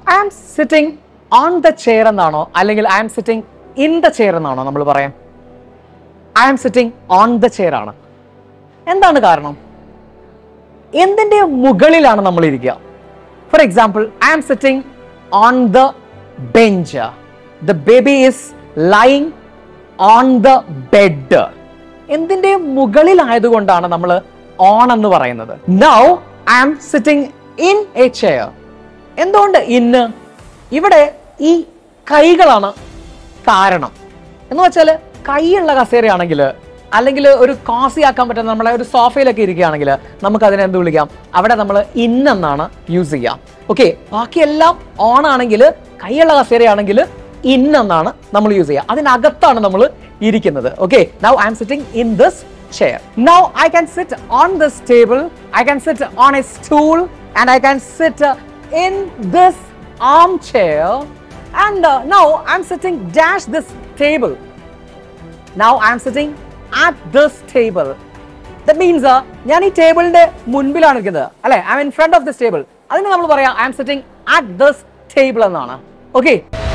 I am sitting on the chair എന്നാണോ അല്ലെങ്കിൽ I am sitting in the chair എന്നാണോ നമ്മൾ പറയാം I am sitting on the chair ആണ് എന്താണ് കാരണം എന്തിന്റെ മുകളിലാണ് നമ്മൾ ഇരിക്കുക for example I am sitting on the bench the baby is lying on the bed എന്തിന്റെ മുകളിലായതുകൊണ്ടാണ് നമ്മൾ ഓൺ എന്ന് പറയുന്നത് now I am sitting in a chair എന്തുകൊണ്ട് ഇന്ന് ഇവിടെ ഈ കൈകളാണ് കാരണം എന്ന് വെച്ചാൽ കൈയുള്ള കസേരയാണെങ്കിൽ അല്ലെങ്കിൽ ഒരു കോസി ആക്കാൻ പറ്റുന്ന നമ്മളെ ഒരു സോഫയിലൊക്കെ ഇരിക്കുകയാണെങ്കിൽ നമുക്ക് അതിനെ എന്ത് വിളിക്കാം അവിടെ നമ്മൾ ഇന്നെന്നാണ് യൂസ് ചെയ്യാം ഓക്കെ ബാക്കിയെല്ലാം ഓൺ ആണെങ്കിൽ കൈയുള്ള കസേരയാണെങ്കിൽ ഇന്നെന്നാണ് നമ്മൾ യൂസ് ചെയ്യുക അതിനകത്താണ് നമ്മൾ ഇരിക്കുന്നത് okay now I am sitting in this chair now I can sit on this table I can sit on a stool and I can sit in this armchair and uh, now I'm sitting dash this table. Now I'm sitting at this table. That means uh, ഞാൻ ഈ ടേബിളിന്റെ മുൻപിലാണ് ഇരിക്കുന്നത് അല്ലെ I am in front of this table അതിന് നമ്മൾ പറയാം I am sitting at this table എന്നാണ് ഓക്കെ